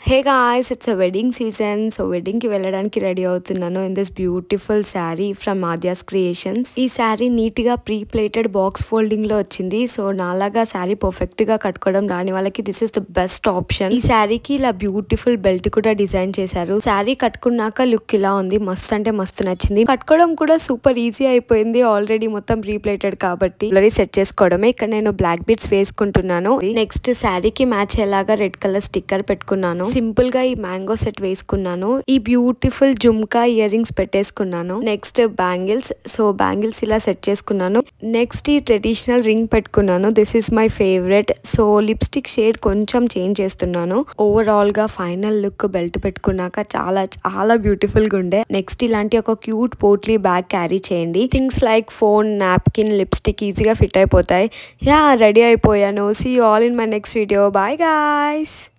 hey guys it's a wedding season so wedding కి వెళ్ళడానికి ready అవుతున్నాను in this beautiful sari from Aadya's creations ఈ sari neat గా ప్రీ ప్లేటెడ్ బాక్స్ ఫోల్డింగ్ లో వచ్చింది సో నాలాగా శారీ పర్ఫెక్ట్ గా కట్టుకోవడం రాని వాళ్ళకి this is the best option ఈ శారీకి ఇలా బ్యూటిఫుల్ బెల్ట్ కూడా డిజైన్ చేశారు శారీ కట్టుకున్నాక లుక్ ఇలా ఉంది మస్తు అంటే మస్తు నచ్చింది కట్టుకోవడం కూడా సూపర్ ఈజీ అయిపోయింది ఆల్రెడీ మొత్తం ప్రీ ప్లేటెడ్ కాబట్టి ఆల్రెడీ సెట్ చేసుకోవడమే ఇక్కడ నేను బ్లాక్ బీట్స్ వేసుకుంటున్నాను నెక్స్ట్ శారీకి మ్యాచ్ అయ్యేలాగా రెడ్ కలర్ స్టిక్కర్ పెట్టుకున్నాను సింపుల్ గా ఈ మ్యాంగో సెట్ వేసుకున్నాను ఈ బ్యూటిఫుల్ జుమ్కా ఇయర్ రింగ్స్ పెట్టేసుకున్నాను నెక్స్ట్ బ్యాంగిల్స్ సో బ్యాంగిల్స్ ఇలా సెట్ చేసుకున్నాను నెక్స్ట్ ఈ ట్రెడిషనల్ రింగ్ పెట్టుకున్నాను this is my favourite so lipstick shade కొంచెం చేంజ్ చేస్తున్నాను ఓవరాల్ గా ఫైనల్ లుక్ బెల్ట్ పెట్టుకున్నాక చాలా చాలా బ్యూటిఫుల్ గా ఉండే నెక్స్ట్ ఇలాంటి ఒక క్యూట్ పోట్లీ బ్యాగ్ క్యారీ చేయండి things like phone napkin lipstick ఈజీగా ఫిట్ అయిపోతాయి యా రెడీ అయిపోయాను see all in my next video bye guys